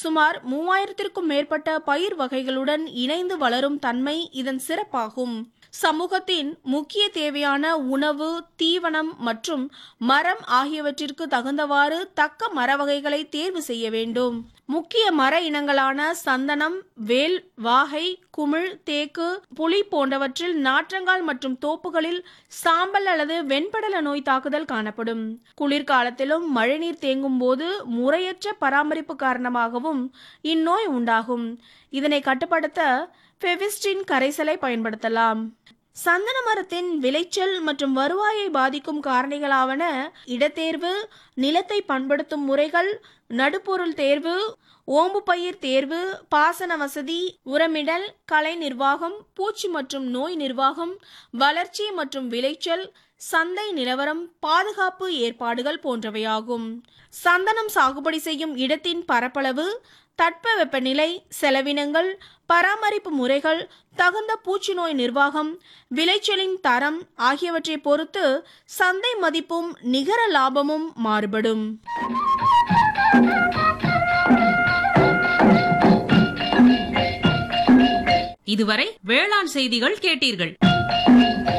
சுமார் மூவாயிரத்திற்கும் மேற்பட்ட பயிர் வகைகளுடன் இணைந்து வளரும் தன்மை இதன் சிறப்பாகும் சமூகத்தின் முக்கிய தேவையான உணவு தீவனம் மற்றும் மரம் ஆகியவற்றிற்கு தகுந்தவாறு தக்க மர வகைகளை தேர்வு செய்ய வேண்டும் முக்கிய மர இனங்களான சந்தனம் வேல் வாகை குமிழ் தேக்கு புலி போன்றவற்றில் நாற்றங்கால் மற்றும் தோப்புகளில் சாம்பல் அல்லது வெண்படல நோய் தாக்குதல் காணப்படும் குளிர்காலத்திலும் மழைநீர் தேங்கும் போது முறையற்ற பராமரிப்பு காரணமாகவும் இந்நோய் உண்டாகும் இதனை கட்டுப்படுத்த ஃபெவிஸ்டின் கரைசலை பயன்படுத்தலாம் சந்தன மரத்தின் விளைச்சல் மற்றும் வருவாயை பாதிக்கும் காரணிகளாவன இடத்தேர்வு நிலத்தை பண்படுத்தும் முறைகள் நடுப்பொருள் தேர்வு ஓம்பு பயிர் தேர்வு பாசன வசதி உரமிடல் கலை நிர்வாகம் பூச்சி மற்றும் நோய் நிர்வாகம் வளர்ச்சி மற்றும் விளைச்சல் சந்தை நிலவரம் பாதுகாப்பு ஏற்பாடுகள் போன்றவையாகும் சந்தனம் சாகுபடி செய்யும் இடத்தின் பரப்பளவு தட்பவெப்பநிலை செலவினங்கள் பராமரிப்பு முறைகள் தகுந்த பூச்சி நோய் நிர்வாகம் விளைச்சலின் தரம் ஆகியவற்றை பொறுத்து சந்தை மதிப்பும் நிகர லாபமும் மாறுபடும் இதுவரை வேளாண் செய்திகள் கேட்டீர்கள்